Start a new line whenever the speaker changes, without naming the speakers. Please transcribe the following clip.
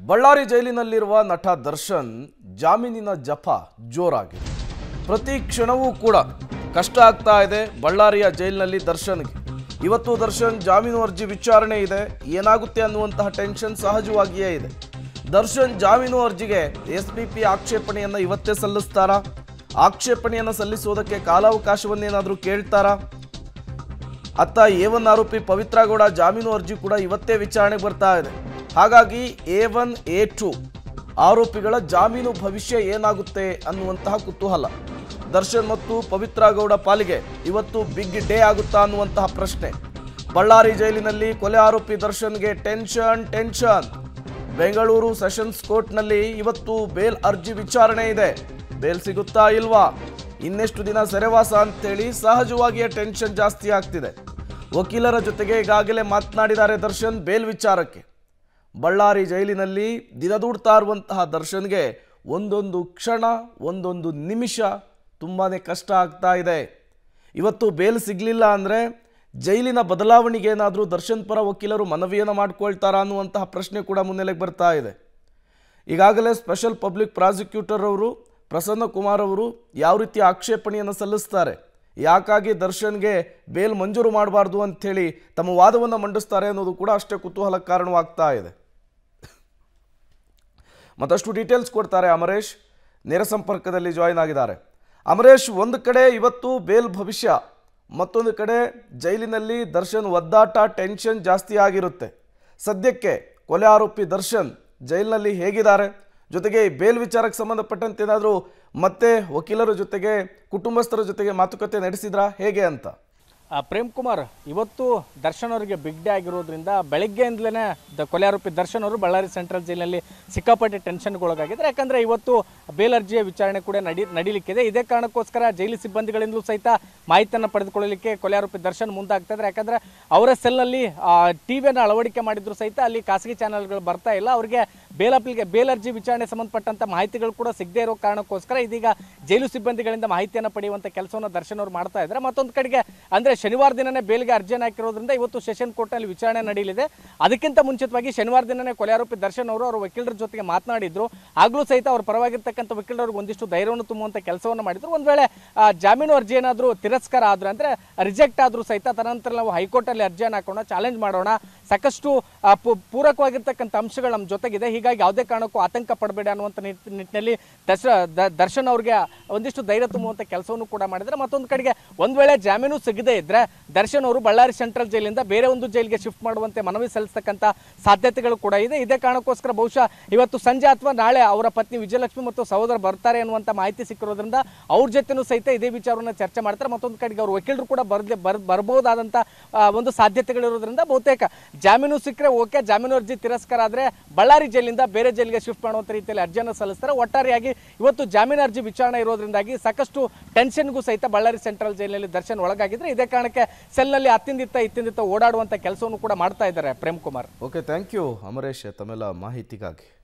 ಬಳ್ಳಾರಿ ಜೈಲಿನಲ್ಲಿರುವ ನಟ ದರ್ಶನ್ ಜಾಮೀನಿನ ಜಪ ಜೋರಾಗಿದೆ ಪ್ರತಿ ಕ್ಷಣವೂ ಕೂಡ ಕಷ್ಟ ಆಗ್ತಾ ಇದೆ ಬಳ್ಳಾರಿಯ ಜೈಲಿನಲ್ಲಿ ದರ್ಶನ್ಗೆ ಇವತ್ತು ದರ್ಶನ್ ಜಾಮೀನು ಅರ್ಜಿ ವಿಚಾರಣೆ ಇದೆ ಏನಾಗುತ್ತೆ ಅನ್ನುವಂತಹ ಟೆನ್ಷನ್ ಸಹಜವಾಗಿಯೇ ಇದೆ ದರ್ಶನ್ ಜಾಮೀನು ಅರ್ಜಿಗೆ ಎಸ್ ಪಿ ಪಿ ಆಕ್ಷೇಪಣೆಯನ್ನು ಇವತ್ತೇ ಸಲ್ಲಿಸ್ತಾರಾ ಆಕ್ಷೇಪಣೆಯನ್ನು ಸಲ್ಲಿಸುವುದಕ್ಕೆ ಕಾಲಾವಕಾಶವನ್ನೇನಾದರೂ ಕೇಳ್ತಾರಾ ಅತ್ತ ಎ ಒನ್ ಆರೋಪಿ ಪವಿತ್ರ ಗೌಡ ಜಾಮೀನು ಅರ್ಜಿ ಕೂಡ ಇವತ್ತೇ ವಿಚಾರಣೆಗೆ ಬರ್ತಾ ಇದೆ ಹಾಗಾಗಿ ಎ ಒನ್ ಎ ಟು ಆರೋಪಿಗಳ ಜಾಮೀನು ಭವಿಷ್ಯ ಏನಾಗುತ್ತೆ ಅನ್ನುವಂತಹ ಕುತೂಹಲ ದರ್ಶನ್ ಮತ್ತು ಪವಿತ್ರ ಗೌಡ ಪಾಲಿಗೆ ಇವತ್ತು ಬಿಗ್ ಡೇ ಆಗುತ್ತಾ ಅನ್ನುವಂತಹ ಪ್ರಶ್ನೆ ಬಳ್ಳಾರಿ ಜೈಲಿನಲ್ಲಿ ಕೊಲೆ ಆರೋಪಿ ದರ್ಶನ್ಗೆ ಟೆನ್ಷನ್ ಟೆನ್ಷನ್ ಬೆಂಗಳೂರು ಸೆಷನ್ಸ್ ಕೋರ್ಟ್ನಲ್ಲಿ ಇವತ್ತು ಬೇಲ್ ಅರ್ಜಿ ವಿಚಾರಣೆ ಇದೆ ಬೇಲ್ ಸಿಗುತ್ತಾ ಇಲ್ವಾ ಇನ್ನೆಷ್ಟು ದಿನ ಸೆರೆವಾಸ ಅಂತೇಳಿ ಸಹಜವಾಗಿಯೇ ಟೆನ್ಷನ್ ಜಾಸ್ತಿ ಆಗ್ತಿದೆ ವಕೀಲರ ಜೊತೆಗೆ ಈಗಾಗಲೇ ಮಾತನಾಡಿದ್ದಾರೆ ದರ್ಶನ್ ಬೇಲ್ ವಿಚಾರಕ್ಕೆ ಬಳ್ಳಾರಿ ಜೈಲಿನಲ್ಲಿ ದಿನದೂಡ್ತಾ ಇರುವಂತಹ ದರ್ಶನ್ಗೆ ಒಂದೊಂದು ಕ್ಷಣ ಒಂದೊಂದು ನಿಮಿಷ ತುಂಬಾ ಕಷ್ಟ ಆಗ್ತಾ ಇದೆ ಇವತ್ತು ಬೇಲ್ ಸಿಗಲಿಲ್ಲ ಅಂದರೆ ಜೈಲಿನ ಬದಲಾವಣೆಗೆ ಏನಾದರೂ ದರ್ಶನ್ ಪರ ವಕೀಲರು ಮನವಿಯನ್ನು ಮಾಡ್ಕೊಳ್ತಾರಾ ಅನ್ನುವಂತಹ ಪ್ರಶ್ನೆ ಕೂಡ ಮುನ್ನೆಲೆಗೆ ಬರ್ತಾ ಇದೆ ಈಗಾಗಲೇ ಸ್ಪೆಷಲ್ ಪಬ್ಲಿಕ್ ಪ್ರಾಸಿಕ್ಯೂಟರ್ ಅವರು ಪ್ರಸನ್ನ ಕುಮಾರ್ ಅವರು ಯಾವ ರೀತಿ ಆಕ್ಷೇಪಣೆಯನ್ನು ಸಲ್ಲಿಸ್ತಾರೆ ಯಾಕಾಗಿ ದರ್ಶನ್ಗೆ ಬೇಲ್ ಮಂಜೂರು ಮಾಡಬಾರ್ದು ಅಂಥೇಳಿ ತಮ್ಮ ವಾದವನ್ನು ಮಂಡಿಸ್ತಾರೆ ಅನ್ನೋದು ಕೂಡ ಅಷ್ಟೇ ಕುತೂಹಲ ಕಾರಣವಾಗ್ತಾ ಇದೆ ಮತ್ತಷ್ಟು ಡೀಟೇಲ್ಸ್ ಕೊಡ್ತಾರೆ ಅಮರೇಶ್ ನೇರ ಸಂಪರ್ಕದಲ್ಲಿ ಜಾಯಿನ್ ಆಗಿದ್ದಾರೆ ಅಮರೇಶ್ ಒಂದು ಕಡೆ ಇವತ್ತು ಬೇಲ್ ಭವಿಷ್ಯ ಮತ್ತೊಂದು ಕಡೆ ಜೈಲಿನಲ್ಲಿ ದರ್ಶನ್ ಒದ್ದಾಟ ಟೆನ್ಷನ್ ಜಾಸ್ತಿ ಆಗಿರುತ್ತೆ ಸದ್ಯಕ್ಕೆ ಕೊಲೆ ಆರೋಪಿ ದರ್ಶನ್ ಜೈಲಿನಲ್ಲಿ ಹೇಗಿದ್ದಾರೆ ಜೊತೆಗೆ ಈ ಬೇಲ್ ವಿಚಾರಕ್ಕೆ ಸಂಬಂಧಪಟ್ಟಂತೆ ಏನಾದರೂ ಮತ್ತೆ ವಕೀಲರ ಜೊತೆಗೆ ಕುಟುಂಬಸ್ಥರ ಜೊತೆಗೆ ಮಾತುಕತೆ ನಡೆಸಿದ್ರಾ ಹೇಗೆ ಅಂತ
ಆ, ಪ್ರೇಮ್ ಕುಮಾರ್ ಇವತ್ತು ದರ್ಶನ್ ಅವರಿಗೆ ಬಿಗ್ ಡೇ ಆಗಿರೋದ್ರಿಂದ ಬೆಳಗ್ಗೆಯಿಂದಲೇ ದ ಕೊಲೆ ಆರೋಪಿ ದರ್ಶನ್ ಅವರು ಬಳ್ಳಾರಿ ಸೆಂಟ್ರಲ್ ಜೈಲಿನಲ್ಲಿ ಸಿಕ್ಕಾಪಟ್ಟೆ ಟೆನ್ಷನ್ಗೊಳಗಾಗಿದ್ದಾರೆ ಯಾಕಂದರೆ ಇವತ್ತು ಬೇಲ್ ಅರ್ಜಿಯ ವಿಚಾರಣೆ ಕೂಡ ನಡಿ ನಡೀಲಿಕ್ಕಿದೆ ಇದೇ ಕಾರಣಕ್ಕೋಸ್ಕರ ಜೈಲು ಸಿಬ್ಬಂದಿಗಳಿಂದಲೂ ಸಹಿತ ಮಾಹಿತಿಯನ್ನು ಪಡೆದುಕೊಳ್ಳಲಿಕ್ಕೆ ಕೊಲೆ ಆರೋಪಿ ದರ್ಶನ್ ಮುಂದಾಗ್ತಾ ಇದ್ದಾರೆ ಯಾಕಂದರೆ ಅವರ ಸೆಲ್ನಲ್ಲಿ ಟಿ ವಿಯನ್ನು ಅಳವಡಿಕೆ ಮಾಡಿದ್ರು ಸಹಿತ ಅಲ್ಲಿ ಖಾಸಗಿ ಚಾನೆಲ್ಗಳು ಬರ್ತಾ ಇಲ್ಲ ಅವರಿಗೆ ಬೇಲ್ ಅಪ್ಲಿಕೆ ಬೇಲ್ ಅರ್ಜಿ ವಿಚಾರಣೆ ಸಂಬಂಧಪಟ್ಟಂತ ಮಾಹಿತಿಗಳು ಕೂಡ ಸಿಗದೇ ಇರೋ ಕಾರಣಕ್ಕೋಸ್ಕರ ಇದೀಗ ಜೈಲು ಸಿಬ್ಬಂದಿಗಳಿಂದ ಮಾಹಿತಿಯನ್ನು ಪಡೆಯುವಂಥ ಕೆಲಸವನ್ನು ದರ್ಶನ್ ಅವರು ಮಾಡ್ತಾ ಇದ್ದಾರೆ ಮತ್ತೊಂದು ಕಡೆಗೆ ಅಂದರೆ ಶನಿವಾರ ದಿನನೇ ಬೇಲ್ಗೆ ಅರ್ಜಿಯನ್ನು ಹಾಕಿರೋದ್ರಿಂದ ಇವತ್ತು ಸೆಷನ್ ಕೋರ್ಟ್ನಲ್ಲಿ ವಿಚಾರಣೆ ನಡೆಯಲಿದೆ ಅದಕ್ಕಿಂತ ಮುಂಚಿತವಾಗಿ ಶನಿವಾರ ದಿನನೇ ಕೊಲೆ ಆರೋಪಿ ದರ್ಶನ್ ಅವರು ಅವರ ವಕೀಲರ ಜೊತೆಗೆ ಮಾತನಾಡಿದ್ರು ಆಗಲೂ ಸಹಿತ ಅವ್ರ ಪರವಾಗಿರ್ತಕ್ಕಂಥ ವಕೀಲರಿಗೆ ಒಂದಿಷ್ಟು ಧೈರ್ಯವನ್ನು ತುಂಬುವಂಥ ಕೆಲಸವನ್ನು ಮಾಡಿದ್ರು ಒಂದು ವೇಳೆ ಆ, ಜಾಮೀನು ಅರ್ಜಿ ಏನಾದರೂ ತಿರಸ್ಕಾರ ಆದರೂ ಅಂದರೆ ರಿಜೆಕ್ಟ್ ಆದರೂ ಸಹಿತ ತದನಂತರ ನಾವು ಹೈಕೋರ್ಟಲ್ಲಿ ಅರ್ಜಿಯನ್ನು ಹಾಕೋಣ ಚಾಲೆಂಜ್ ಮಾಡೋಣ ಸಾಕಷ್ಟು ಆ, ಪೂ- ಪೂರಕವಾಗಿರ್ತಕ್ಕಂಥ ಅಂಶಗಳು ನಮ್ಮ ಜೊತೆಗಿದೆ ಹೀಗಾಗಿ ಯಾವುದೇ ಕಾರಣಕ್ಕೂ ಆತಂಕ ಪಡಬೇಡ ಅನ್ನುವಂಥ ನಿಟ್- ನಿಟ್ಟಿನಲ್ಲಿ ದರ್ಶ ದ- ದರ್ಶನ್ ಅವ್ರಿಗೆ ಒಂದಿಷ್ಟು ಧೈರ್ಯ ತುಂಬುವಂಥ ಕೆಲಸವನ್ನು ಕೂಡ ಮಾಡಿದ್ದಾರೆ ಮತ್ತೊಂದು ಕಡೆಗೆ ಒಂದು ವೇಳೆ ಜಾಮೀನು ಸಿಗದೇ ಇದ್ರೆ ದರ್ಶನ್ ಅವರು ಬಳ್ಳಾರಿ ಸೆಂಟ್ರಲ್ ಜೈಲಿಂದ ಬೇರೆ ಒಂದು ಜೈಲಿಗೆ ಶಿಫ್ಟ್ ಮಾಡುವಂತೆ ಮನವಿ ಸಲ್ಲಿಸ್ತಕ್ಕಂಥ ಸಾಧ್ಯತೆಗಳು ಕೂಡ ಇದೆ ಇದೇ ಕಾರಣಕ್ಕೋಸ್ಕರ ಬಹುಶಃ ಇವತ್ತು ಸಂಜೆ ಅಥವಾ ನಾಳೆ ಅವರ ಪತ್ನಿ ವಿಜಯಲಕ್ಷ್ಮಿ ಮತ್ತು ಸಹೋದರ ಬರ್ತಾರೆ ಅನ್ನುವಂಥ ಮಾಹಿತಿ ಸಿಕ್ಕಿರೋದ್ರಿಂದ ಅವ್ರ ಜೊತೆನೂ ಸಹಿತ ಇದೇ ವಿಚಾರವನ್ನು ಚರ್ಚೆ ಮಾಡ್ತಾರೆ ಮತ್ತೊಂದು ಕಡೆಗೆ ಅವ್ರ ವಕೀಲರು ಕೂಡ ಬರ್ದೆ ಬರ್ ಬರ್ಬೋದಾದಂಥ ಆ, ಒಂದು ಸಾಧ್ಯತೆಗಳಿರೋದ್ರಿಂದ ಬಹುತೇಕ ಜಾಮೀನು ಸಿಕ್ಕರೆ ಓಕೆ ಜಾಮೀನು ಅರ್ಜಿ ತಿರಸ್ಕಾರ ಆದರೆ ಬಳ್ಳಾರಿ ಜೈಲಿಂದ ಬೇರೆ ಜೈಲಿಗೆ ಶಿಫ್ಟ್ ಮಾಡುವಂಥ ರೀತಿಯಲ್ಲಿ ಅರ್ಜಿಯನ್ನು ಸಲ್ಲಿಸ್ತಾರೆ ಒಟ್ಟಾರೆಯಾಗಿ ಇವತ್ತು ಜಾಮೀನು ಅರ್ಜಿ ವಿಚಾರಣೆ ಇರೋದ್ರಿಂದಾಗಿ ಸಾಕಷ್ಟು ಟೆನ್ಷನ್ಗೂ ಸಹಿತ ಬಳ್ಳಾರಿ ಸೆಂಟ್ರಲ್ ಜೈಲಿನಲ್ಲಿ ದರ್ಶನ್ ಒಳಗಾಗಿದ್ರೆ ಇದೇ ಕಾರಣಕ್ಕೆ ಸೆಲ್ನಲ್ಲಿ ಅತ್ತಿಂದಿತ್ತ ಇತ್ತಿಂದಿತ್ತ ಓಡಾಡುವಂಥ ಕೆಲಸವನ್ನು ಕೂಡ ಮಾಡ್ತಾ ಇದ್ದಾರೆ Prem Kumar
okay thank you Amaresh ತಮ್ಮೆಲ್ಲ ಮಾಹಿತಿಗಾಗಿ